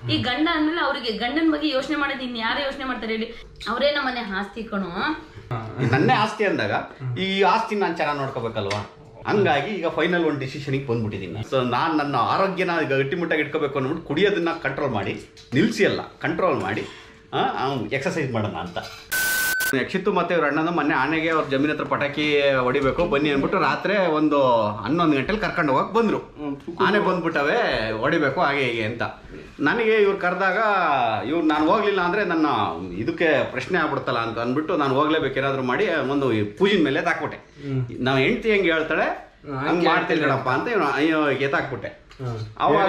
ಈ ಗಂಡ ಅಂದ್ಮೇಲೆ ಅವ್ರಿಗೆ ಗಂಡನ ಬಗ್ಗೆ ಯೋಚನೆ ಮಾಡೋದು ಇನ್ ಯಾರು ಯೋಚನೆ ಮಾಡ್ತಾರೆ ಹೇಳಿ ಅವರೇ ನಮ್ಮನೆ ಆಸ್ತಿ ಕಣೋ ನನ್ನೇ ಆಸ್ತಿ ಅಂದಾಗ ಈ ಆಸ್ತಿ ನಾನು ಚೆನ್ನಾಗಿ ನೋಡ್ಕೋಬೇಕಲ್ವಾ ಹಂಗಾಗಿ ಈಗ ಫೈನಲ್ ಒಂದು ಡಿಸಿಷನಿಗೆ ಬಂದ್ಬಿಟ್ಟಿದ್ದೀನಿ ಸೊ ನಾನು ನನ್ನ ಆರೋಗ್ಯನ ಈಗ ಗಟ್ಟಿಮುಟ್ಟಾಗಿ ಇಟ್ಕೋಬೇಕು ಅಂದ್ಬಿಟ್ಟು ಕುಡಿಯೋದನ್ನ ಕಂಟ್ರೋಲ್ ಮಾಡಿ ನಿಲ್ಲಿಸಿ ಅಲ್ಲ ಕಂಟ್ರೋಲ್ ಮಾಡಿ ಎಕ್ಸಸೈಸ್ ಮಾಡೋಣ ಅಂತ ಯಕ್ಷಿತ್ತು ಮತ್ತೆ ಇವ್ರ ಅಣ್ಣನ ಮೊನ್ನೆ ಆನೆಗೆ ಅವ್ರ ಜಮೀನ್ ಹತ್ರ ಪಟಾಕಿ ಹೊಡಿಬೇಕು ಬನ್ನಿ ಅಂದ್ಬಿಟ್ಟು ರಾತ್ರಿ ಒಂದು ಹನ್ನೊಂದು ಗಂಟೆಲಿ ಕರ್ಕೊಂಡು ಹೋಗಕ್ ಬಂದ್ರು ಆನೆ ಬಂದ್ಬಿಟ್ಟವೆ ಹೊಡಿಬೇಕು ಹಾಗೆ ಹೀಗೆ ಅಂತ ನನಗೆ ಇವ್ರು ಕರೆದಾಗ ಇವ್ರು ನಾನು ಹೋಗ್ಲಿಲ್ಲ ಅಂದ್ರೆ ನನ್ನ ಇದಕ್ಕೆ ಪ್ರಶ್ನೆ ಆಗ್ಬಿಡ್ತಲ್ಲ ಅಂತ ಅಂದ್ಬಿಟ್ಟು ನಾನು ಹೋಗ್ಲೇಬೇಕು ಏನಾದ್ರು ಮಾಡಿ ಒಂದು ಈ ಪೂಜಿನ ಮೇಲೆ ಎತ್ತಾಕ್ಬಿಟ್ಟೆ ನಾವು ಹೆಂಡ್ತಿ ಹೆಂಗೆ ಹೇಳ್ತಾಳೆ ಹಂಗ್ ಮಾಡ್ತೀನಿ ಕಣಪ್ಪ ಅಂತ ಇವ್ನು ಅಯ್ಯೋ ಎತ್ತಾಕ್ಬಿಟ್ಟೆ ಅವಾಗ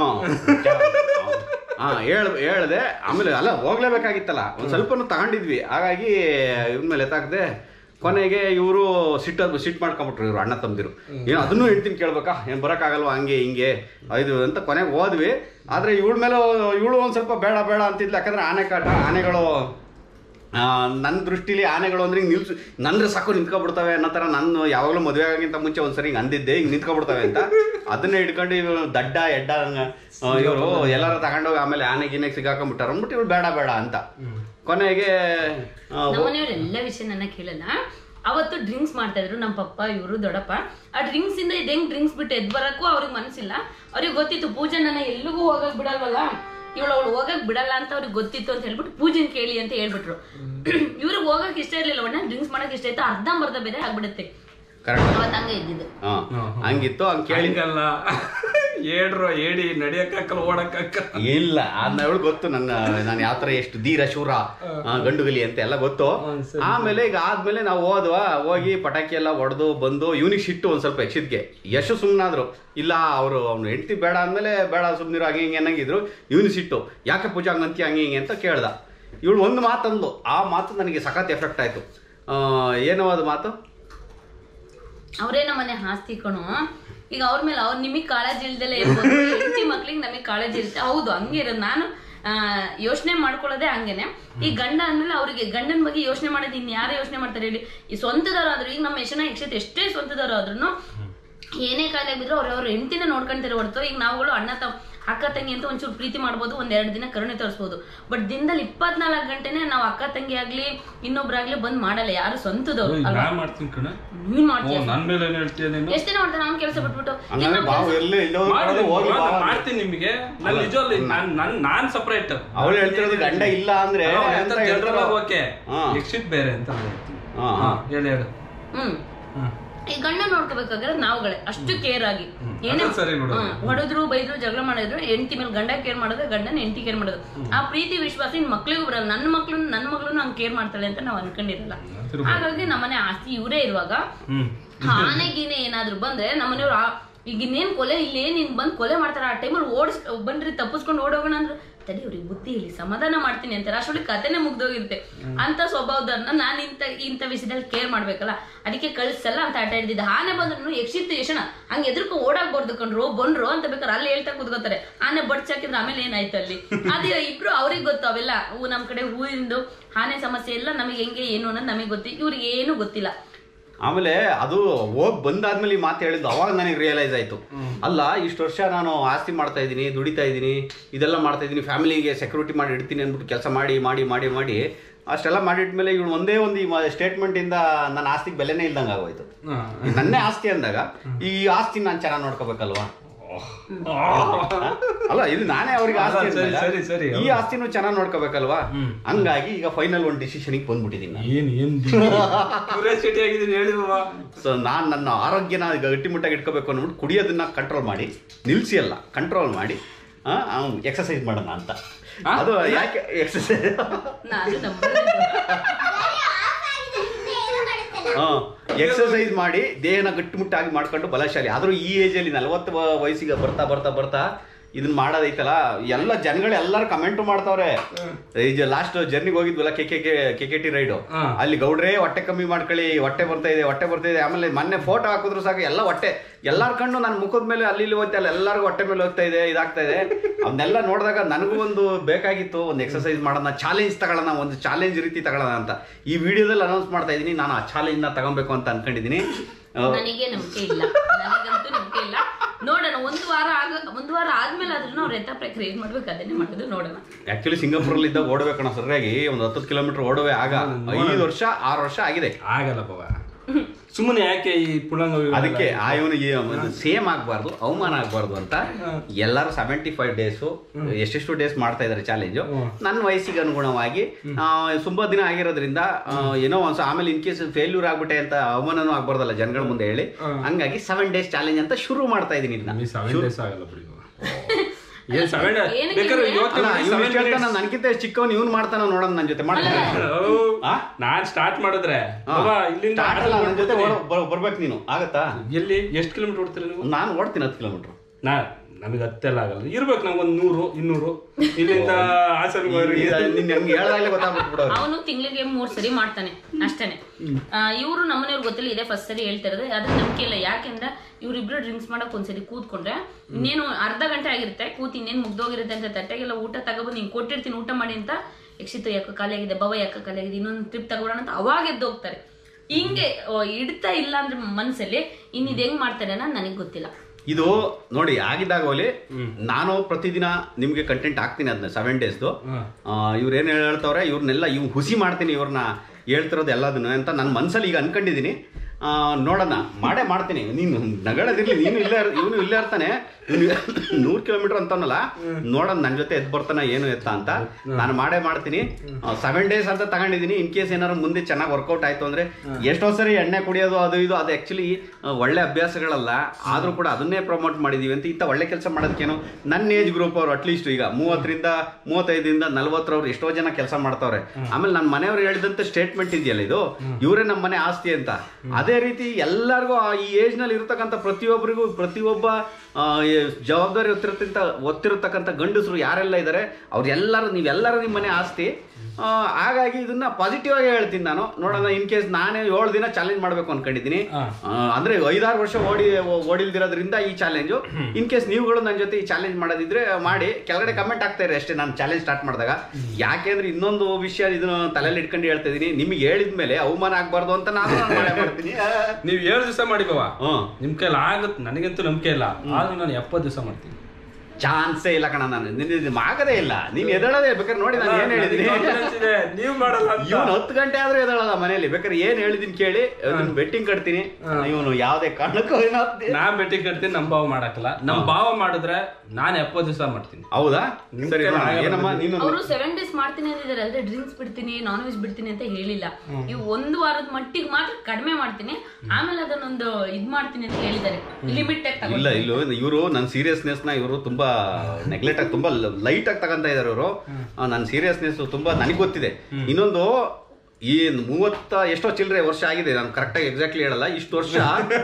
ಹಾ ಹೇಳ್ ಹೇಳ್ದೆ ಆಮೇಲೆ ಅಲ್ಲ ಹೋಗ್ಲೇಬೇಕಾಗಿತ್ತಲ್ಲ ಒಂದ್ ಸ್ವಲ್ಪನೂ ತಗೊಂಡಿದ್ವಿ ಹಾಗಾಗಿ ಇವ್ರ ಮೇಲೆ ಎತ್ತಾಕ್ದೆ ಕೊನೆಗೆ ಇವರು ಸಿಟ್ಟು ಸಿಟ್ಟು ಮಾಡ್ಕೊಂಬಿಟ್ರು ಇವ್ರು ಅಣ್ಣ ತಮ್ದಿರು ಏನು ಅದನ್ನು ಹೇಳ್ತೀನಿ ಕೇಳ್ಬೇಕಾ ಏನ್ ಬರೋಕ್ಕಾಗಲ್ವಾ ಹಂಗೆ ಹಿಂಗೆ ಇದು ಅಂತ ಕೊನೆಗೆ ಹೋದ್ವಿ ಆದ್ರೆ ಇವಳ ಮೇಲೆ ಇವಳು ಒಂದ್ ಸ್ವಲ್ಪ ಬೇಡ ಬೇಡ ಅಂತಿದ್ಲು ಯಾಕಂದ್ರೆ ಆನೆ ಕಾಟ ಆನೆಗಳು ಆ, ನನ್ನ ದೃಷ್ಟಿಲಿ ಆನೆಗಳು ಅಂದ್ರೆ ಹಿಂಗ್ ನಿಲ್ಸು ನಂದ್ರೆ ಸಾಕು ನಿಂತ್ಕೊಬಿಡ್ತವೆ ಅನ್ನೋ ಥರ ನಾನು ಯಾವಾಗಲೂ ಮದುವೆ ಆಗೋಕ್ಕಿಂತ ಮುಂಚೆ ಒಂದ್ಸರಿ ಹಿಂಗೆ ಅಂದಿದ್ದೆ ಹಿಂಗೆ ನಿಂತ್ಕೊಬಿಡ್ತವೆ ಅಂತ ಅದನ್ನೇ ಹಿಡ್ಕೊಂಡು ಇವ್ರು ದಡ್ಡ ಎಡ್ಡ ಇವರು ಎಲ್ಲಾರು ತಗೊಂಡೋಗಿ ಆಮೇಲೆ ಆನೆ ಗಿನೆಗೆ ಸಿಗಾಕೊಂಡ್ಬಿಟ್ಟಾರ ಅಂದ್ಬಿಟ್ಟು ಇವ್ರು ಬೇಡ ಬೇಡ ಅಂತ ಕೊನೆಗೆ ಆ, ನಮ್ಮನೆಯವ್ರು ಎಲ್ಲ ವಿಷಯ ನನ್ನ ಕೇಳಲ್ಲ ಅವತ್ತು ಡ್ರಿಂಕ್ಸ್ ಮಾಡ್ತಾ ಇದ್ರು ನಮ್ಮ ಪಪ್ಪ ಇವರು ದೊಡ್ಡಪ್ಪ ಆ ಡ್ರಿಂಕ್ಸ್ ಇಂದ ಇದ್ ಹೆಂಗ್ ಡ್ರಿಂಕ್ಸ್ ಬಿಟ್ಟು ಎದ್ ಬರಕ್ಕೂ ಅವ್ರಿಗೆ ಮನಸ್ಸಿಲ್ಲ ಅವ್ರಿಗೆ ಗೊತ್ತಿತ್ತು ಪೂಜೆ ನನ್ನ ಎಲ್ಲಿಗೂ ಹೋಗಕ್ ಬಿಡಲ್ವಲ್ಲ ಇವಳು ಅವಳು ಹೋಗಕ್ ಬಿಡಲ್ಲ ಅಂತ ಅವ್ರಿಗೆ ಗೊತ್ತಿತ್ತು ಅಂತ ಹೇಳ್ಬಿಟ್ಟು ಪೂಜೆನ್ ಕೇಳಿ ಅಂತ ಹೇಳ್ಬಿಟ್ರು ಇವ್ರಿಗೆ ಹೋಗಕ್ ಇಷ್ಟ ಇರ್ಲಿಲ್ಲ ಒಣ್ಣ ಡ್ರಿಂಕ್ಸ್ ಮಾಡಕ್ ಇಷ್ಟ ಇತ್ತು ಅರ್ಧಂಬರ್ಧ ಬೇರೆ ಆಗ್ಬಿಡುತ್ತೆ ಕರೆಕ್ಟ್ ಅವತ್ತು ಹಂಗೆ ಇದ್ದಿದ್ದು ಹಾ ಹಂಗಿತ್ತು ಹಂಗೆ ಕೇಳಿ ಕೇಳಿಗಲ್ಲ ಏಡ್ರೋ ಏಡಿ ನಡಿಯಕ್ಕಾಕಲ್ಲ ಓಡಕ್ಕಾಕಲ್ಲ ಇಲ್ಲ ಅವಳು ಗೊತ್ತು ನನ್ನ ನಾನು ಯಾವ ಥರ ಎಷ್ಟು ಧೀರ ಶೂರ ಆ, ಗಂಡುಗಲಿ ಅಂತ ಎಲ್ಲ ಗೊತ್ತು ಆಮೇಲೆ ಈಗ ಆದ್ಮೇಲೆ ನಾವು ಹೋದ್ವಾ ಹೋಗಿ ಪಟಾಕಿ ಎಲ್ಲ ಹೊಡೆದು ಬಂದು ಇವನಿಗೆ ಸಿಟ್ಟು ಒಂದ್ ಸ್ವಲ್ಪ ಯಕ್ಷಿದ್ಗೆ ಯಶು ಸುಮ್ಮನಾದ್ರು ಇಲ್ಲ ಅವರು ಅವ್ನು ಹೆಂಡತಿ ಬೇಡ ಅಂದ್ಮೇಲೆ ಬೇಡ ಸುಮ್ಮನಿರು ಹಂಗೆ ಹಿಂಗೆ ಅನ್ನಂಗಿದ್ರು ಇವನು ಸಿಟ್ಟು ಯಾಕೆ ಪೂಜಾ ಹಂಗಂತಿ ಹಂಗೆ ಹಿಂಗೆ ಅಂತ ಕೇಳ್ದ ಇವಳು ಒಂದು ಮಾತಂದ್ಲು ಆ ಮಾತು ನನಗೆ ಸಖತ್ ಎಫೆಕ್ಟ್ ಆಯ್ತು ಆ, ಏನೋ ಅದು ಮಾತು ಅವರೇ ನಮ್ಮನೆ ಆಸ್ತಿ ಕಣೋ ಈಗ ಅವ್ರ ಮೇಲೆ ಅವ್ರು ನಿಮಗೆ ಕಾಳಜಿ ಇಲ್ದಲೇ ಇರ್ಬೋದು ಹೆಂಡತಿ ಮಕ್ಳಿಗೆ ನಮಗೆ ಕಾಳಜಿ ಇರುತ್ತೆ ಹೌದು ಹಂಗೆ ಇರೋದು ನಾನು ಯೋಚನೆ ಮಾಡ್ಕೊಳ್ಳೋದೇ ಹಂಗೇನೆ ಈ ಗಂಡ ಅಂದ್ಮೇಲೆ ಅವ್ರಿಗೆ ಗಂಡನ ಬಗ್ಗೆ ಯೋಚನೆ ಮಾಡೋದು ಇನ್ ಯಾರು ಯೋಚನೆ ಮಾಡ್ತಾರೆ ಹೇಳಿ ಈ ಸ್ವಂತದವ್ರಾದ್ರು ಈಗ ನಮ್ಮ ಯಶನ ಯಕ್ಷತೆ ಎಷ್ಟೇ ಸ್ವಂತದವ್ರು ಆದ್ರೂ ಏನೇ ಕಾಯಿಲೆ ಬಿದ್ರು ಅವ್ರ ಅವ್ರ ಹೆಂಡತಿನ ನೋಡ್ಕೊಂತಾರೆ ಹೊರತು ಈಗ ನಾವುಗಳು ಅಣ್ಣ ತ ಅಕ್ಕ ತಂಗಿ ಅಂತ ಒಂಚೂರು ಪ್ರೀತಿ ಮಾಡ್ಬೋದು ಒಂದ್ ಎರಡು ದಿನ ಕರುಣೆ ತೋರಿಸ್ಬೋದು ಬಟ್ ದಿನದಲ್ಲಿ ಇಪ್ಪತ್ನಾಲ್ಕು ಗಂಟೆನೆ ನಾವು ಅಕ್ಕ ತಂಗಿ ಆಗ್ಲಿ ಇನ್ನೊಬ್ರಾಗ್ಲಿ ಬಂದ್ ಮಾಡಲ್ಲ ಯಾರು ಸ್ವಂತದವ್ರು ಅಲ್ವಾ ನಾ ಮಾಡ್ತೀನಿ ಕಣ ನೀನ್ ಓ ಮಾಡ್ತೀಯ ನನ್ ಮೇಲೆ ಏನ್ ಹೇಳ್ತೀಯ ನೀನು ಎಷ್ಟ್ ದಿನ ಮಾಡ್ತಾರೆ ಅವ್ನ ಕೆಲಸ ಬಿಟ್ಬಿಟ್ಟು ಹಂಗಂದ್ರೆ ಬಾವು ಎಲ್ಲೇ ಇಲ್ಲೋ ಮಾಡ್ತೀನಿ, ಹೋಗ್ಲಿ ಮಾಡ್- ಬಾವ. ಮಾಡ್ತೀನಿ ನಿಮಗೆ ನಾನು ನಿಜವಲ್ಲ ನಾನ್ ನಾನ್ ನಾನ್ ಸಪರೇಟ್ ಅವಳು ಹೇಳ್ತಿರೋದು ಗಂಡ ಇಲ್ಲ ಅಂದ್ರೆ ಅಂತ ಜನರಲ್ ಹೇಳ್ತಾರೋ? ಓಕೆ ಹಾ. ಎಕ್ಸಿಟ್ ಬೇರೆ ಅಂತ ಹೇಳ್ತೀನಿ. ಹಾ, ಹಾ, ಹಾ. ಹೇಳಿ ಹೇಳು ಹ್ಮ್ ಹಾ. ಈ ಗಂಡ ನೋಡ್ಕೋಬೇಕಾದ್ರೆ ನಾವುಗಳೇ ಅಷ್ಟು ಕೇರ್ ಆಗಿ ಏನೇ ಅದೇ ಸರಿ ನೋಡು. ಹ್ಮ್. ಹೊಡೆದ್ರು ಬೈದ್ರು ಜಗಳ ಮಾಡಿದ್ರು ಹೆಂಡತಿ ಮೇಲೆ ಗಂಡ ಕೇರ್ ಮಾಡೋದು ಗಂಡನ ಹೆಂಡತಿ ಕೇರ್ ಮಾಡೋದು ಆ ಪ್ರೀತಿ ವಿಶ್ವಾಸ ಇನ್ ಮಕ್ಳಿಗೂ ಬರಲ್ಲ ನನ್ನ ಮಕ್ಳು ನನ್ನ ಮಗಳು ಹಂಗ್ ಕೇರ್ ಮಾಡ್ತಾಳೆ ಅಂತ ನಾವು ಅನ್ಕೊಂಡಿರಲ್ಲ ಹಾಗಾಗಿ ನಮ್ಮನೆ ಆಸ್ತಿ ಇವರೇ ಇರುವಾಗ ಹ್ಮ್ ಆನೆ ಗೀನೆ ಏನಾದ್ರು ಬಂದ್ರೆ ನಮ್ಮನೆಯವ್ರು ಆ- ಈಗ ಇನ್ನೇನ್ ಕೊಲೆ ಇಲ್ಲಿ ನೀನ್ ಬಂದ್ ಕೊಲೆ ಮಾಡ್ತಾರ ಆ ಟೈಮಲ್ಲಿ ಓಡಿಸ್ ಬನ್ರಿ ತಪ್ಪಿಸ್ಕೊಂಡು ಓಡೋಗೋಣ ಅಂದ್ರೆ ತಡಿ ಅವ್ರಿಗೆ ಬುದ್ಧಿ ಹೇಳಿ ಸಮಾಧಾನ ಮಾಡ್ತೀನಿ ಅಂತಾರೆ ಅಷ್ಟೊಳಗೆ ಕತೆನೆ ಮುಗ್ದೋಗಿರುತ್ತೆ ಅಂತ ಸ್ವಭಾವದವ್ರನ್ನ ನಾನು ಇಂಥ ಇಂಥ ವಿಷಯದಲ್ಲಿ ಕೇರ್ ಮಾಡ್ಬೇಕಲ್ಲ ಅದಕ್ಕೆ ಕಳಿಸಲ್ಲ ಅಂತ ಆಟ ಹಿಡಿದಿದ್ದ ಆನೆ ಬಂದ್ರು ಯಕ್ಷಿತ್ತು ಯಶನ ಹಂಗೆ ಎದ್ರಕ ಓಡಾಗ್ಬಾರ್ದು ಕಣ್ರು ಬಂದ್ರು ಅಂತ ಬೇಕಾದ್ರೆ ಅಲ್ಲಿ ಹೇಳ್ತಾ ಕೂತ್ಕೋತಾರೆ ಆನೆ ಬಡ್ಚಾಕಿದ್ರೆ ಆಮೇಲೆ ಏನಾಯ್ತು ಅಲ್ಲಿ ಅದೇ ಇಬ್ರು ಅವ್ರಿಗೆ ಗೊತ್ತು ಅವೆಲ್ಲ ಹೂ ನಮ್ ಕಡೆ ಹೂವಿಂದು ಆನೆ ಸಮಸ್ಯೆ ಎಲ್ಲ ನಮಗೆ ಹೆಂಗೆ ಏನು ಅನ್ನೋದು ನಮಗೆ ಗೊತ್ತಿ ಇವ್ರಿಗೆ ಏನು ಗೊತ್ತಿಲ್ಲ ಆಮೇಲೆ ಅದು ಹೋಗ್ ಬಂದಾದ್ಮೇಲೆ ಈ ಮಾತು ಹೇಳಿದ್ದು ಅವಾಗ ನನಗೆ ರಿಯಲೈಸ್ ಆಯ್ತು ಅಲ್ಲ ಇಷ್ಟು ವರ್ಷ ನಾನು ಆಸ್ತಿ ಮಾಡ್ತಾ ಇದ್ದೀನಿ ದುಡಿತಾ ಇದ್ದೀನಿ ಇದೆಲ್ಲ ಮಾಡ್ತಾ ಇದ್ದೀನಿ ಫ್ಯಾಮಿಲಿಗೆ ಸೆಕ್ಯೂರಿಟಿ ಮಾಡಿ ಇಡ್ತೀನಿ ಅಂದ್ಬಿಟ್ಟು ಕೆಲಸ ಮಾಡಿ ಮಾಡಿ ಮಾಡಿ ಮಾಡಿ ಅಷ್ಟೆಲ್ಲ ಮಾಡಿಟ್ಮೇಲೆ ಇವಳು ಒಂದೇ ಒಂದು ಈ ಸ್ಟೇಟ್ಮೆಂಟ್ ಇಂದ ನನ್ನ ಆಸ್ತಿಗೆ ಬೆಲೆನೇ ಇಲ್ದಂಗೆ ಆಗೋಯ್ತು ಹಾ. ಇದು ನನ್ನೇ ಆಸ್ತಿ ಅಂದಾಗ ಈ ಆಸ್ತಿ ನಾನು ಚೆನ್ನಾಗಿ ನೋಡ್ಕೋಬೇಕಲ್ವಾ ಅಲ್ಲ ಇದು ನಾನೇ ಅವ್ರಿಗೆ ಆಸ್ತಿ ಅಲ್ಲ, ಸರಿ, ಅಂದಾಗ ಸರಿ, ಸರಿ, ಈ ಆಸ್ತಿನೂ ಚೆನ್ನಾಗಿ ನೋಡ್ಕೋಬೇಕಲ್ವಾ ಹಂಗಾಗಿ ಈಗ ಫೈನಲ್ ಒಂದು ಡಿಸಿಷನಿಗೆ ಬಂದ್ಬಿಟ್ಟಿದ್ದೀನಿ ನಾನು ಏನ್ ಏನ್ ಕ್ಯೂರಿಯಾಸಿಟಿ ಆಗಿದ್ದೀನಿ ಹೇಳಿ ಬಾಬಾ ಸೊ ನಾನು ನನ್ನ ಆರೋಗ್ಯನ ಈಗ ಗಟ್ಟಿಮುಟ್ಟಾಗಿ ಇಟ್ಕೋಬೇಕು ಅಂದ್ಬಿಟ್ಟು ಕುಡಿಯೋದನ್ನ ಕಂಟ್ರೋಲ್ ಮಾಡಿ ನಿಲ್ಲಿಸಿ ಅಲ್ಲ ಕಂಟ್ರೋಲ್ ಮಾಡಿ ಎಕ್ಸಸೈಸ್ ಮಾಡೋಣ ಅಂತ ಅದು ಯಾಕೆ ಎಕ್ಸಸೈಸ್ ನಾನು ನಂಬರ್ ಎಕ್ಸಸೈಸ್ ಮಾಡಿ ದೇಹನ ಗಟ್ಟಿಮುಟ್ಟಾಗಿ ಮಾಡ್ಕೊಂಡು ಬಲಶಾಲಿ ಆದ್ರೂ ಈ ಏಜಲ್ಲಿ ನಲವತ್ತು ವಯಸ್ಸಿಗೆ ಬರ್ತಾ ಬರ್ತಾ ಬರ್ತಾ ಇದನ್ನ ಮಾಡೋದೈತಲ್ಲ ಎಲ್ಲ ಜನಗಳು ಎಲ್ಲರೂ ಕಮೆಂಟ್ ಮಾಡ್ತಾವ್ರೆ ಈಗ ಲಾಸ್ಟ್ ಜರ್ನಿಗೆ ಹೋಗಿದ್ವಲ್ಲ K K K K T ride ಹಾ. ಅಲ್ಲಿ ಗೌಡ್ರೆ ಹೊಟ್ಟೆ ಕಮ್ಮಿ ಮಾಡ್ಕೊಳ್ಳಿ ಹೊಟ್ಟೆ ಬರ್ತಾ ಇದೆ ಹೊಟ್ಟೆ ಬರ್ತಾ ಇದೆ ಆಮೇಲೆ ಮೊನ್ನೆ ಫೋಟೋ ಹಾಕಿದ್ರು ಸಾಕು ಎಲ್ಲ ಹೊಟ್ಟೆ ಎಲ್ಲಾರ ಕಣ್ಣು ನನ್ನ ಮುಖದ ಮೇಲೆ ಅಲ್ಲಿ ಇಲ್ಲಿ ಹೋಗ್ತಾ ಇಲ್ಲ ಎಲ್ಲರಿಗೂ ಹೊಟ್ಟೆ ಮೇಲೆ ಹೋಗ್ತಾ ಇದೆ ಇದಾಗ್ತಾ ಇದೆ ಅವನ್ನೆಲ್ಲ ನೋಡಿದಾಗ ನನಗೂ ಒಂದು ಬೇಕಾಗಿತ್ತು ಒಂದು ಎಕ್ಸಸೈಸ್ ಮಾಡೋಣ ಚಾಲೆಂಜ್ ತಗೊಳ್ಳೋಣ ಒಂದು ಚಾಲೆಂಜ್ ರೀತಿ ತಗೊಳ್ಳೋಣ ಅಂತ ಈ ವಿಡಿಯೋದಲ್ಲಿ ಅನೌನ್ಸ್ ಮಾಡ್ತಾ ಇದ್ದೀನಿ ನಾನು ಆ ಚಾಲೆಂಜ್ನ ತಗೊಬೇಕು ಅಂತ ಅನ್ಕೊಂಡಿದ್ದೀನಿ ಆ, ನನಗೆ ನಂಬಿಕೆ ಇಲ್ಲ ನನಗಂತೂ ನಂಬಿಕೆ ಇಲ್ಲ ನೋಡೋಣ ನೋಡೋಣ ಒಂದು ವಾರ ಆಗ ಒಂದು ವಾರ ಆದ್ಮೇಲೆ ಆದ್ರೂ ಅವ್ರ ಎತ್ತ ಪ್ರಕ್ರಿಯೆ ಏನ್ ಮಾಡ್ಬೇಕು ಅದನ್ನೇ ಮಾಡೋದು ನೋಡೋಣ ಆಕ್ಚುಲಿ ಸಿಂಗಾಪುರಲ್ಲಿ ಇದ್ದಾಗ ಓಡಬೇಕಣ ಸರಿಯಾಗಿ ಒಂದು ಹತ್ತು ಕಿಲೋಮೀಟರ್ ಓಡುವೆ ಆಗ ಐದು ವರ್ಷ ಆರು ವರ್ಷ ಆಗಿದೆ ಆಗಲ್ಲ ಬಾವ ಸುಮ್ಮನೆ ಯಾಕೆ ಈ ಪುಳಂಗ ಅದಕ್ಕೆ ಆ ಇವನು ಸೇಮ್ ಆಗ್ಬಾರ್ದು ಅವಮಾನ ಆಗ್ಬಾರ್ದು ಅಂತ ಎಲ್ಲರೂ ಸೆವೆಂಟಿ ಫೈವ್ ಡೇಸು ಎಷ್ಟೆಷ್ಟು ಡೇಸ್ ಮಾಡ್ತಾ ಇದಾರೆ ಚಾಲೆಂಜು ನನ್ನ ವಯಸ್ಸಿಗೆ ಅನುಗುಣವಾಗಿ ಆ, ತುಂಬಾ ದಿನ ಆಗಿರೋದ್ರಿಂದ ಆ, ಏನೋ ಒಂದ್ಸ ಆಮೇಲೆ ಇನ್ ಕೇಸ್ ಫೇಲ್ಯೂರ್ ಆಗ್ಬಿಟ್ಟೆ ಅಂತ ಅವಮಾನನೂ ಆಗ್ಬಾರ್ದಲ್ಲ ಜನಗಳ ಮುಂದೆ ಹೇಳಿ ಹಂಗಾಗಿ ಸೆವೆನ್ ಡೇಸ್ ಚಾಲೆಂಜ್ ಅಂತ ಶುರು ಮಾಡ್ತಾ ಇದೀನಿ ಇದನ್ನ ಸೆವೆನ್ ಡೇಸ್ ಆಗಲ್ಲ ಬಿಡಿ ಬಾವ. ಏನ್ ಸೆವೆನ್ ಏನಕ್ಕೆ ಬೇಕಾದ್ರೆ ಅಂದ್ರೆ- ಇವತ್ತೇ ಅಲ್ಲ ಮಾಡಿ ಇವ್ನು seven ಇಷ್ಟು ಹೇಳ್ತಾನೆ, days. ನನ್ಗಿಂತ ಚಿಕ್ಕವನು ಇವ್ನು ಮಾಡ್ತಾನ ನೋಡೋಣ ನನ್ನ ಜೊತೆ ಮಾಡ್ತಾನೆ ಓ, ಆ? ನಾನ್ ಸ್ಟಾರ್ಟ್ ಮಾಡಿದ್ರೆ ಹಾ. ಬಾವ, ಇಲ್ಲಿಂದ Start ಅಲ್ಲ, ನನ್ನ ಜೊತೆ ಓಡೋ- ಬರ್- ಬರ್ಬೇಕು ನೀನು ಆಗತ್ತಾ ಎಲ್ಲಿ ಎಷ್ಟು ಕಿಲೋಮೀಟರ್ ಓಡ್ತೀರಾ ನೀವು ನಾನು ಓಡ್ತೀನಿ ಹತ್ತು ಕಿಲೋಮೀಟರ್ ನಾ ನಮಗೆ ಹತ್ತೆಲ್ಲ ಆಗಲ್ಲ ಇರ್ಬೇಕು ನಂಗೆ ಒಂದು ನೂರು ಇನ್ನೂರು ಇಲ್ಲಿಂದ ಹಾಸನವರೆಗೆ ನಿನ್ ಹಂಗೆ ಹೇಳ್ದಾಗಲೇ ಗೊತ್ತಾಗ್ಬಿಟ್ಟು ಅವನು ತಿಂಗಳಿಗೆ ಮೂರ್ ಸರಿ ಮಾಡ್ತಾನೆ ಅಷ್ಟೇನೆ ಇವರು ನಮ್ಮನೆಯವ್ರು ಗೊತ್ತಿಲ್ಲ ಇದೇ ಫಸ್ಟ್ ಸರಿ ಹೇಳ್ತಿರೋದು ಅದ್ರ ನಂಬಿಕೆ ಇಲ್ಲ ಯಾಕೆಂದ್ರೆ ಇವ್ರಿಬ್ರು ಡ್ರಿಂಕ್ಸ್ ಮಾಡಕ್ ಒಂದ್ಸರಿ ಕೂತ್ಕೊಂಡ್ರೆ ಇನ್ನೇನು ಅರ್ಧ ಗಂಟೆ ಆಗಿರುತ್ತೆ ಕೂತ್ ಇನ್ನೇನು ಮುಗ್ದೋಗಿರುತ್ತೆ ಅಂತ ತಟ್ಟೆಗೆಲ್ಲ ಊಟ ತಗೊಬಂದು ಹಿಂಗ್ ಕೊಟ್ಟಿರ್ತೀನಿ ಊಟ ಮಾಡಿ ಅಂತ ಯಕ್ಷಿತು ಯಾಕೆ ಖಾಲಿ ಆಗಿದೆ ಬವ ಯಾಕೆ ಖಾಲಿ ಆಗಿದೆ ಇನ್ನೊಂದು ಟ್ರಿಪ್ ತಗೊಳ್ಳೋಣ ಅಂತ ಅವಾಗ ಎದ್ದು ಹೋಗ್ತಾರೆ ಹಿಂಗೆ ಆ, ಇಡ್ತಾ ಇಲ್ಲ ಅಂದ್ರೆ ಮನ್ಸಲ್ಲಿ ಇನ್ ಇದ್ ಹೆಂಗ್ ಮಾಡ್ತಾರೆ ಅನ್ನೋದು ನನಗೆ ಗೊತ್ತಿಲ್ಲ ಇದು ನೋಡಿ ಆಗಿದ್ದಾಗಲಿ ನಾನು ಪ್ರತಿದಿನ ನಿಮ್ಗೆ ಕಂಟೆಂಟ್ ಹಾಕ್ತೀನಿ ಅದನ್ನ ಸೆವೆನ್ ಡೇಸ್ದು ಇವ್ರು ಏನ್ ಹೇಳ್ತವ್ರೆ ಇವ್ರನ್ನೆಲ್ಲ ಇವ್ ಹುಸಿ ಮಾಡ್ತೀನಿ ಇವ್ರನ್ನ ಹೇಳ್ತಿರೋದು ಎಲ್ಲದನ್ನು ಅಂತ ನನ್ನ ಮನ್ಸಲ್ಲಿ ಈಗ ಅನ್ಕೊಂಡಿದೀನಿ ಆ, ನೋಡೋಣ ಮಾಡೇ ಮಾಡ್ತೀನಿ ನೀನು ನಗಳದಿರ್ಲಿ ನೀನು ಇಲ್ಲೇ ಇರ್- ಇವನು ಇಲ್ಲೇ ಇರ್ತಾನೆ ನೂರ್ ಕಿಲೋಮೀಟರ್ ಅಂತವನಲ್ಲ ನೋಡೋಣ ನನ್ನ ಜೊತೆ ಎದ್ ಬರ್ತಾನ ಏನು ಎತ್ತ ಅಂತ ನಾನು ಮಾಡೇ ಮಾಡ್ತೀನಿ ಸೆವೆನ್ ಡೇಸ್ ಅಂತ ತಗೊಂಡಿದ್ದೀನಿ ಇನ್ ಕೇಸ್ ಏನಾದ್ರು ಮುಂದೆ ಚೆನ್ನಾಗಿ ವರ್ಕೌಟ್ ಆಯ್ತು ಅಂದ್ರೆ ಎಷ್ಟೋ ಸರಿ ಎಣ್ಣೆ ಕುಡಿಯೋದು ಅದು ಇದು ಅದು ಆಕ್ಚುಲಿ ಒಳ್ಳೆ ಅಭ್ಯಾಸಗಳಲ್ಲ ಆದ್ರೂ ಕೂಡ ಅದನ್ನೇ ಪ್ರಮೋಟ್ ಮಾಡಿದೀವಿ ಅಂತ ಇಂಥ ಒಳ್ಳೆ ಕೆಲಸ ಮಾಡೋದಕ್ಕೇನು ನನ್ನ ಏಜ್ ಗ್ರೂಪ್ ಅವ್ರು ಅಟ್ಲೀಸ್ಟ್ ಈಗ ಮೂವತ್ತರಿಂದ ಮೂವತ್ತೈದರಿಂದ ನಲ್ವತ್ತರವ್ರು ಎಷ್ಟೋ ಜನ ಕೆಲಸ ಮಾಡ್ತಾವ್ರೆ ಆಮೇಲೆ ನನ್ನ ಮನೆಯವ್ರು ಹೇಳಿದಂತ ಸ್ಟೇಟ್ಮೆಂಟ್ ಇದೆಯಲ್ಲ ಇದು ಇವರೇ ನಮ್ಮ ಮನೆ ಆಸ್ತಿ ಅಂತ ಅದೇ ರೀತಿ ಎಲ್ಲರಿಗೂ ಆ ಈ ಏಜ್ ನಲ್ಲಿ ಇರ್ತಕ್ಕಂಥ ಪ್ರತಿಯೊಬ್ಬರಿಗೂ ಪ್ರತಿಯೊಬ್ಬ ಆ, ಈ ಜವಾಬ್ದಾರಿ ಹೊತ್ತಿರತಕ್ಕಂಥ ಒತ್ತಿರತಕ್ಕಂಥ ಗಂಡಸರು ಯಾರೆಲ್ಲ ಇದ್ದಾರೆ ಅವ್ರೆಲ್ಲರೂ ನೀವೆಲ್ಲರೂ ನಿಮ್ಮ ಮನೆ ಆಸ್ತಿ ಆ, ಹಾಗಾಗಿ ಇದನ್ನ ಪಾಸಿಟಿವ್ ಆಗಿ ಹೇಳ್ತೀನಿ ನಾನು ನೋಡೋಣ ಇನ್ ಕೇಸ್ ನಾನೇ ಏಳು ದಿನ ಚಾಲೆಂಜ್ ಮಾಡ್ಬೇಕು ಅನ್ಕೊಂಡಿದ್ದೀನಿ ಹಾ. ಆ, ಅಂದ್ರೆ ಐದಾರು ವರ್ಷ ಓಡಿ ಓಡಿಲ್ದಿರೋದ್ರಿಂದ ಈ ಚಾಲೆಂಜು ಇನ್ ಕೇಸ್ ನೀವುಗಳು ನನ್ನ ಜೊತೆ ಈ ಚಾಲೆಂಜ್ ಮಾಡೋದಿದ್ರೆ ಮಾಡಿ ಕೆಳಗಡೆ ಕಮೆಂಟ್ ಆಗ್ತಾ ಇರಿ ಅಷ್ಟೇ ನಾನು ಚಾಲೆಂಜ್ ಸ್ಟಾರ್ಟ್ ಮಾಡಿದಾಗ ಯಾಕೆಂದ್ರೆ ಇನ್ನೊಂದು ವಿಷಯ ಇದನ್ನ ತಲೆಯಲ್ಲಿ ಇಟ್ಕೊಂಡು ಹೇಳ್ತಾ ಇದೀನಿ ನಿಮಗೆ ಹೇಳಿದ ಮೇಲೆ ಅವಮಾನ ಆಗ್ಬಾರ್ದು ಅಂತ ನಾನು ಮಾಡೇ ಮಾಡ್ತೀನಿ ನೀವ್ ಏಳು ದಿವಸ ಮಾಡಿ ಬಾವ ಹ್ಮ್ ನಿಮ್ ಕೈಲಿ ಆಗತ್ ನನಗಂತೂ ನಂಬಿಕೆ ಇಲ್ಲ ಆದ್ರೂ ನಾನು ಎಪ್ಪತ್ತು ದಿವಸ ಮಾಡ್ತೀನಿ ಚಾನ್ಸೇ ಇಲ್ಲ ಕಣ ನಾನು ನಿನ್ನ ಇದು ಆಗದೇ ಇಲ್ಲ ನೀನ್ ಎದಳದೇ ಬೇಕಾದ್ರೆ ನೋಡಿ ನಾನು ಏನ್ ಹೇಳಿದೀನಿ ನನಗೆ confidence ಇದೆ, ನೀವ್ ಮಾಡಲ್ಲ ಅಂತ. ಇವನು ಹತ್ತು ಗಂಟೆ ಆದ್ರೂ ಎದಳಲ್ಲ ಮನೇಲಿ ಬೇಕಾದ್ರೆ ಏನ್ ಹೇಳಿದೀನಿ ಕೇಳಿ ಅದನ್ನ ಬೆಟ್ಟಿಂಗ್ ಕಟ್ತೀನಿ ಇವನು ಯಾವ್ದೇ ಕಾರಣಕ್ಕೂ ಏನೋ ನಾನ್ ಭೇಟಿ ಕಟ್ತೀನಿ ನಮ್ ಭಾವ ಮಾಡಕ್ಕಲ್ಲ ನಮ್ ಭಾವ ಮಾಡಿದ್ರೆ ನಾನ್ ಎಪ್ಪತ್ತು ದಿವಸ ಮಾಡ್ತೀನಿ ಹೌದಾ ನಿಮ್ ಸರಿ ಕೈಲಿ ನೋಡೋಣ. ಆಗಲ್ಲ ಏನಮ್ಮ ಬಿಡಿ. ನೀನು ಅವರು ಸೆವೆನ್ ಡೇಸ್ ಮಾಡ್ತೀನಿ ಅಂದಿದ್ದಾರೆ ಅದ್ರೆ ಡ್ರಿಂಕ್ಸ್ ಬಿಡ್ತೀನಿ ನಾನ್ ವೆಜ್ ಬಿಡ್ತೀನಿ ಅಂತ ಹೇಳಿಲ್ಲ ಇವು ಒಂದು ವಾರದ ಮಟ್ಟಿಗೆ ಮಾತ್ರ ಕಡಿಮೆ ಮಾಡ್ತೀನಿ ಆಮೇಲೆ ಅದನ್ನೊಂದು ಇದ್ ಮಾಡ್ತೀನಿ ಅಂತ ಹೇಳಿದ್ದಾರೆ ಲಿಮಿಟ್ ಇಲ್ಲ ಇಲ್ಲೂ ಇವರು ನನ್ನ ಸೀರಿಯಸ್ನೆಸ್ ನ ಇವರು ತುಂಬಾ ನೆಗ್ಲೆಕ್ಟ್ ಆಗಿ ತುಂಬಾ ಲೈಟ್ ಆಗಿ ತಗೊಂತ ಇದಾರೆ ಇವರು ನನ್ನ ಸೀರಿಯಸ್ನೆಸ್ ತುಂಬಾ ನನಗೆ ಗೊತ್ತಿದೆ ಇನ್ನೊಂದು ಈ ಮೂವತ್ತ ಎಷ್ಟೋ ಚಿಲ್ಲರೆ ವರ್ಷ ಆಗಿದೆ ನಾನು ಕರೆಕ್ಟಾಗಿ ಎಕ್ಸಾಕ್ಟ್ಲಿ ಹೇಳಲ್ಲ ಇಷ್ಟು ವರ್ಷ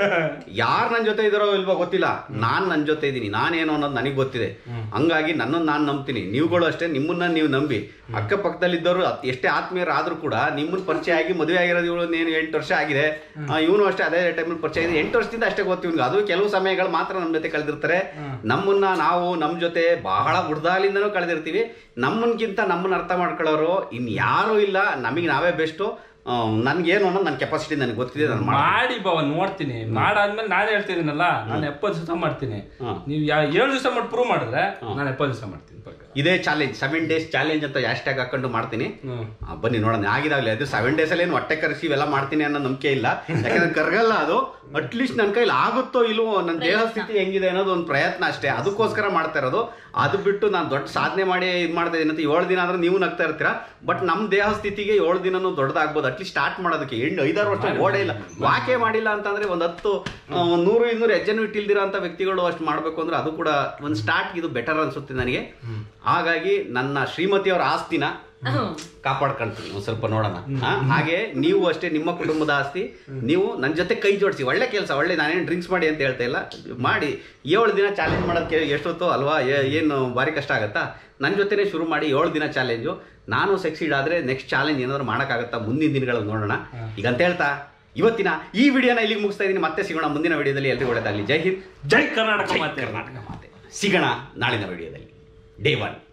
ಯಾರು ನನ್ನ ಜೊತೆ ಇದಾರೋ ಇಲ್ವೋ ಗೊತ್ತಿಲ್ಲ ನಾನ್ ನನ್ನ ಜೊತೆ ಇದ್ದೀನಿ ನಾನೇನು ಅನ್ನೋದು ನನಗೆ ಗೊತ್ತಿದೆ ಹಂಗಾಗಿ ನನ್ನನ್ನು ನಾನು ನಂಬ್ತೀನಿ ನೀವುಗಳು ಅಷ್ಟೇ ನಿಮ್ಮನ್ನ ನೀವು ನಂಬಿ ಅಕ್ಕಪಕ್ಕದಲ್ಲಿದ್ದವರು ಅತ್- ಎಷ್ಟೇ ಆತ್ಮೀಯರಾದ್ರೂ ಕೂಡ ನಿಮ್ಮನ್ನ ಪರಿಚಯ ಆಗಿ ಮದುವೆ ಆಗಿರೋದು ಇವಳು ಏನು ಎಂಟು ವರ್ಷ ಆಗಿದೆ ಇವನು ಅಷ್ಟೇ ಅದೇ ಟೈಮಲ್ಲಿ ಪರಿಚಯ ಇದೆ ಎಂಟು ವರ್ಷದಿಂದ ಅಷ್ಟೇ ಗೊತ್ತು ಇವ್ನಿಗೆ ಅದು ಕೆಲವು ಸಮಯಗಳು ಮಾತ್ರ ನಮ್ಮ ಜೊತೆ ಕಳೆದಿರ್ತಾರೆ ನಮ್ಮನ್ನ ನಾವು ನಮ್ಮ ಜೊತೆ ಬಹಳ ಬುಡ್ದಾಲಿಂದನೂ ಕಳೆದಿರ್ತೀವಿ ನಮ್ಮನ್ಗಿಂತ ನಮ್ಮನ್ನ ಅರ್ಥ ಮಾಡ್ಕೊಳ್ಳೋರು ಇನ್ ಯಾರು ಇಲ್ಲ ನಮಗೆ ನಾವೇ ಬೆಸ್ಟು ನನ್ಗೇನು ಅನ್ನೋದು ನನ್ನ ಕೆಪಾಸಿಟಿ ನನಗೆ ಗೊತ್ತಿದೆ ನಾನು ಮಾಡಿ ಮಾಡಿ ಬಾವ ನೋಡ್ತೀನಿ ಮಾಡಾದ್ಮೇಲೆ ನಾನು ಹೇಳ್ತಿದ್ದೀನಲ್ಲ ನಾನು ಎಪ್ಪತ್ತು ದಿವಸ ಮಾಡ್ತೀನಿ ಹಾ. ನೀವು ಯಾ- ಏಳು ದಿವಸ ಮಾಡಿ ಪ್ರೂವ್ ಮಾಡಿದ್ರೆ ನಾನು ಎಪ್ಪತ್ತು ದಿವಸ ಮಾಡ್ತೀನಿ ಪಕ್ಕ ಇದೇ ಚಾಲೆಂಜ್ ಸೆವೆನ್ ಡೇಸ್ ಚಾಲೆಂಜ್ ಅಂತ ಹ್ಯಾಶ್ ಟ್ಯಾಗ್ ಹಾಕೊಂಡು ಮಾಡ್ತೀನಿ ಹ್ಮ್ ಆ, ಬನ್ನಿ ನೋಡೋಣ ಆಗಿದಾಗಲಿ ಅದು ಸೆವೆನ್ ಡೇಸ್ ಅಲ್ಲಿ ಏನು ಹೊಟ್ಟೆ ಕರೆಸಿ ಇವೆಲ್ಲ ಮಾಡ್ತೀನಿ ಅನ್ನೋ ನಂಬಿಕೆ ಇಲ್ಲ ಯಾಕಂದ್ರೆ ಕರ್ಗಲ್ಲ ಅದು ಅಟ್ಲೀಸ್ಟ್ ನನ್ನ ಕೈಲಿ ಆಗುತ್ತೋ ಇಲ್ವೋ ನನ್ನ ದೇಹ ಸ್ಥಿತಿ ಹೆಂಗಿದೆ ಅನ್ನೋದು ಒಂದು ಪ್ರಯತ್ನ ಅಷ್ಟೇ ಅದಕ್ಕೋಸ್ಕರ ಮಾಡ್ತಾ ಇರೋದು ಅದು ಬಿಟ್ಟು ನಾನು ದೊಡ್ಡ ಸಾಧನೆ ಮಾಡಿ ಇದು ಮಾಡ್ತಾ ಇದೀನಿ ಅಂತ ಏಳು ದಿನ ಆದ್ರೆ ನೀವು ನಗ್ತಾ ಇರ್ತೀರಾ ಬಟ್ ನಮ್ಮ ದೇಹ ಸ್ಥಿತಿಗೆ ಏಳು ದಿನನೂ ದೊಡ್ಡದಾಗ್ಬೋದು ಅಟ್ಲೀಸ್ಟ್ ಸ್ಟಾರ್ಟ್ ಮಾಡೋದಕ್ಕೆ ಎಂಟು ಐದಾರು ವರ್ಷ ಓಡೇ ಇಲ್ಲ ವಾಕೆ ಮಾಡಿಲ್ಲ ಅಂತಂದ್ರೆ ಒಂದು ಹತ್ತು ಆ, ಒಂದ್ ನೂರು ಇನ್ನೂರು ಹೆಜ್ಜೆನೂ ಇಟ್ಟಿಲ್ದಿರೋ ಅಂತ ವ್ಯಕ್ತಿಗಳು ಅಷ್ಟು ಮಾಡಬೇಕು ಅಂದ್ರೆ ಅದು ಕೂಡ ಒಂದು ಸ್ಟಾರ್ಟ್ ಇದು ಬೆಟರ್ ಅನ್ಸುತ್ತೆ ನನಗೆ ಹಾಗಾಗಿ ನನ್ನ ಶ್ರೀಮತಿಯವರ ಆಸ್ತಿನ ಕಾಪಾಡ್ಕೊಂತೀನಿ ಒಂದ್ ಸ್ವಲ್ಪ ನೋಡೋಣ ಆ, ಹಾಗೆ ನೀವು ಅಷ್ಟೇ ನಿಮ್ಮ ಕುಟುಂಬದ ಆಸ್ತಿ ನೀವು ನನ್ನ ಜೊತೆ ಕೈ ಜೋಡಿಸಿ ಒಳ್ಳೆ ಕೆಲಸ ಒಳ್ಳೆ ನಾನೇನು ಡ್ರಿಂಕ್ಸ್ ಮಾಡಿ ಅಂತ ಹೇಳ್ತಾ ಇಲ್ಲ ಮಾಡಿ ಏಳು ದಿನ ಚಾಲೆಂಜ್ ಮಾಡೋದಕ್ಕೆ ಎಷ್ಟೊತ್ತು ಅಲ್ವಾ ಏ- ಏನು ಭಾರಿ ಕಷ್ಟ ಆಗುತ್ತಾ ನನ್ನ ಜೊತೆನೇ ಶುರು ಮಾಡಿ ಏಳು ದಿನ ಚಾಲೆಂಜು ನಾನು ಸಕ್ಸೀಡ್ ಆದರೆ ನೆಕ್ಸ್ಟ್ ಚಾಲೆಂಜ್ ಏನಾದ್ರು ಮಾಡೋಕ್ಕಾಗತ್ತಾ ಮುಂದಿನ ದಿನಗಳಲ್ಲಿ ನೋಡೋಣ ಈಗ ಅಂತ ಹೇಳ್ತಾ ಇವತ್ತಿನ ಈ ವಿಡಿಯೋನ ಇಲ್ಲಿಗೆ ಮುಗಿಸ್ತಾ ಇದ್ದೀನಿ ಮತ್ತೆ ಸಿಗೋಣ ಮುಂದಿನ ವಿಡಿಯೋದಲ್ಲಿ ಎಲ್ರಿಗೂ ಒಳ್ಳೆದಾಗಲಿ ಜೈ ಹಿಂದ್ ಜೈ ಕರ್ನಾಟಕ ಜೈ ಮಾತೆ ಕರ್ನಾಟಕ ಮಾತೆ ಸಿಗೋಣ ನಾಳಿನ ವಿಡಿಯೋದಲ್ಲಿ ಡೇ ಒನ್